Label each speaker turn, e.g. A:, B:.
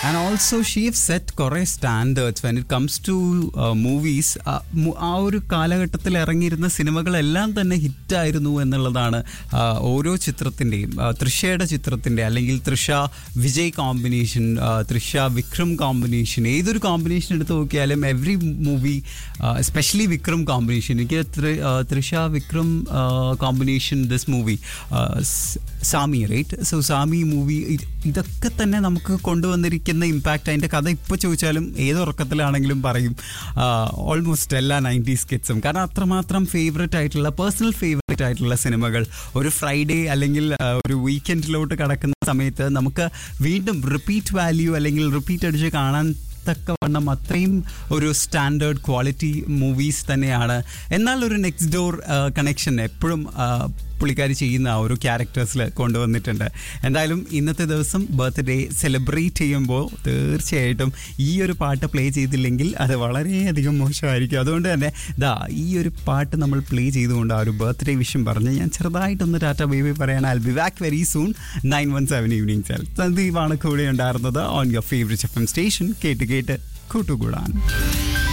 A: and also she've set കുറേ standards when it comes to movies ആ ഒരു കാലഘട്ടത്തിൽ ഇറങ്ങിയിരുന്ന സിനിമകളെല്ലാം തന്നെ ഹിറ്റായിരുന്നു എന്നുള്ളതാണ് ആ, ഓരോ ചിത്രത്തിൻ്റെയും തൃഷയുടെ ചിത്രത്തിൻ്റെ അല്ലെങ്കിൽ തൃഷ വിജയ് കോമ്പിനേഷൻ തൃഷ വിക്രം കോമ്പിനേഷൻ ഏതൊരു കോമ്പിനേഷൻ എടുത്ത് നോക്കിയാലും every movie especially Vikram combination എനിക്ക് തൃ- ആ, Trisha Vikram combination this movie Saamy right so Saamy movie ഇതൊക്കെ തന്നെ നമുക്ക് കൊണ്ടുവന്നിരിക്കുന്ന ഇമ്പാക്റ്റ് അതിൻ്റെ കഥ ഇപ്പോൾ ചോദിച്ചാലും ഏത് ഉറക്കത്തിലാണെങ്കിലും പറയും ഓൾമോസ്റ്റ് എല്ലാ നയൻറ്റീസ് കിഡ്സും കാരണം അത്രമാത്രം ഫേവറേറ്റ് ആയിട്ടുള്ള പേഴ്സണൽ ഫേവറേറ്റ് ആയിട്ടുള്ള സിനിമകൾ ഒരു ഫ്രൈഡേ അല്ലെങ്കിൽ ആ, ഒരു വീക്കെൻഡിലോട്ട് കടക്കുന്ന സമയത്ത് നമുക്ക് വീണ്ടും റിപ്പീറ്റ് വാല്യൂ അല്ലെങ്കിൽ റിപ്പീറ്റ് അടിച്ച് കാണാൻ തക്കവണ്ണം അത്രയും ഒരു സ്റ്റാൻഡേർഡ് ക്വാളിറ്റി മൂവീസ് തന്നെയാണ് എന്നാൽ ഒരു നെക്സ്റ്റ് ഡോർ കണക്ഷൻ എപ്പോഴും ആ, പുള്ളിക്കാരി ചെയ്യുന്ന ആ ഒരു ക്യാരക്ടേഴ്സിൽ കൊണ്ടുവന്നിട്ടുണ്ട് എന്തായാലും ഇന്നത്തെ ദിവസം ബർത്ത്ഡേ സെലിബ്രേറ്റ് ചെയ്യുമ്പോൾ തീർച്ചയായിട്ടും ഈ ഒരു പാട്ട് പ്ലേ ചെയ്തില്ലെങ്കിൽ അത് വളരെയധികം മോശമായിരിക്കും അതുകൊണ്ട് തന്നെ ദാ ഈ ഒരു പാട്ട് നമ്മൾ പ്ലേ ചെയ്തുകൊണ്ട് ആ ഒരു ബർത്ത്ഡേ വിഷയം പറഞ്ഞ് ഞാൻ ചെറുതായിട്ടൊന്ന് ടാറ്റ ബേബി പറയാൻ I be back very soon nine one seven evening സെൽ സന്ദീപാണ് കൂടെ ഉണ്ടായിരുന്നത് on your favourite F M station കേട്ട് കേട്ട് കൂട്ടുകൂടാൻ